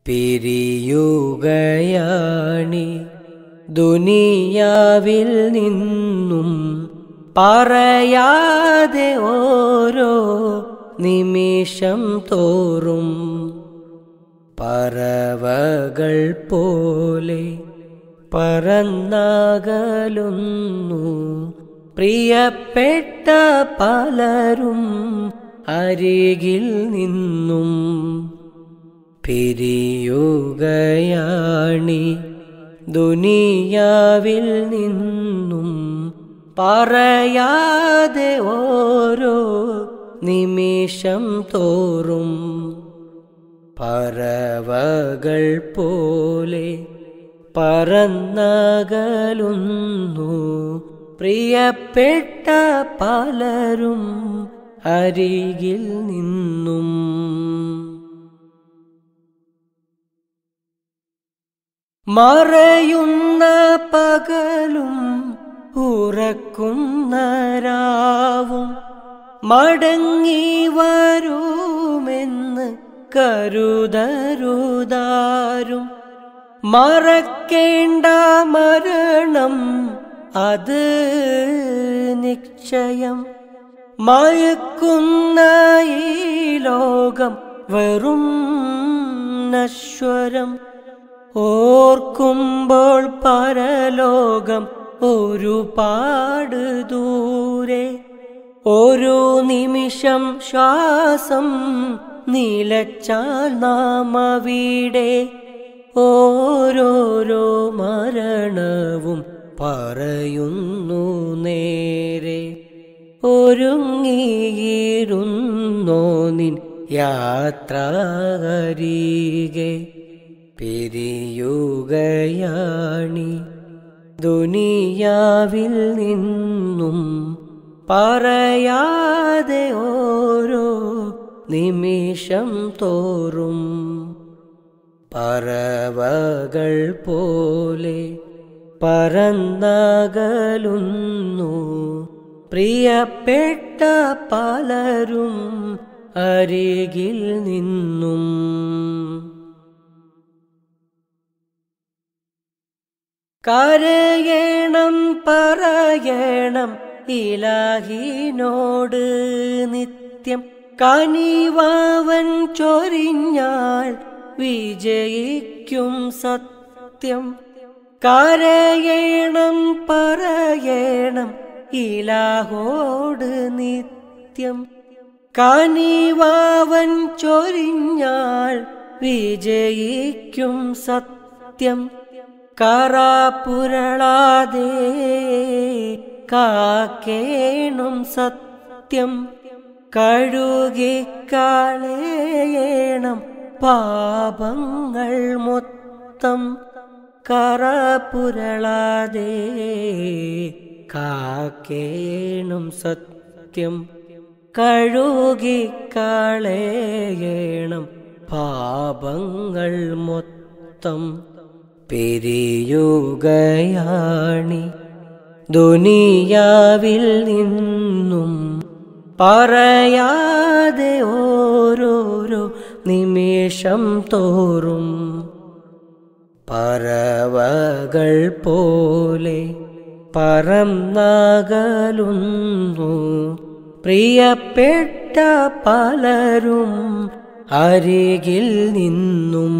പിരിയുകയാണി ദുനിയാവിൽ നിന്നും പറയാതെ ഓരോ നിമിഷം തോറും പറവകൾ പോലെ പറന്നകലുന്നു പ്രിയപ്പെട്ട പലരും അരികിൽ നിന്നും പിരിയുകയാണി ദുനിയാവിൽ നിന്നും പറയാതെ ഓരോ നിമിഷം തോറും പറവകൾ പോലെ പറന്നകലുന്നു പ്രിയപ്പെട്ട പലരും അരികിൽ നിന്നും മറയുന്ന പകലും ഉറക്കുന്ന രാവും മടങ്ങി വരുമെന്ന് കരുതരുതാരും മറക്കേണ്ട മരണം അത് നിശ്ചയം മയക്കുന്ന ഈ ലോകം വെറും നശ്വരം ഓർക്കുമ്പോൾ പരലോകം ഒരുപാട് ദൂരെ ഒരു നിമിഷം ശ്വാസം നിലച്ചാൽ നാം അവിടെ ഓരോരോ മരണവും പറയുന്നു നേരെ ഒരുങ്ങിയിരുന്നോ നിൻ യാത്രാകരികെ പിരിയുകയാണി ദുനിയാവിൽ നിന്നും പറയാതെ ഓരോ നിമിഷം തോറും പറവകൾ പോലെ പറന്നകലുന്നു പ്രിയപ്പെട്ട പലരും അരികിൽ നിന്നും കരയണം പറയണം ഇലാഹിനോട് നിത്യം കനിവാവൻ ചൊരിഞ്ഞാൽ വിജയിക്കും സത്യം കരയണം പറയണം ഇലാഹോട് നിത്യം കനിവാവൻ ചൊരിഞ്ഞാൽ വിജയിക്കും സത്യം കറാപ്പുരളാതെ കാക്കേണം സത്യം കഴുകിക്കളയണം പാപങ്ങൾ മൊത്തം കറപുരളാതെ കാക്കേണം സത്യം കഴുകിക്കളയണം പാപങ്ങൾ മൊത്തം പെരിയുകയാണി ദുനിയാവിൽ നിന്നും പറയാതെ ഓരോരോ നിമിഷം തോറും പറവകൾ പോലെ പറന്നകലുന്നു പ്രിയപ്പെട്ട പലരും അരികിൽ നിന്നും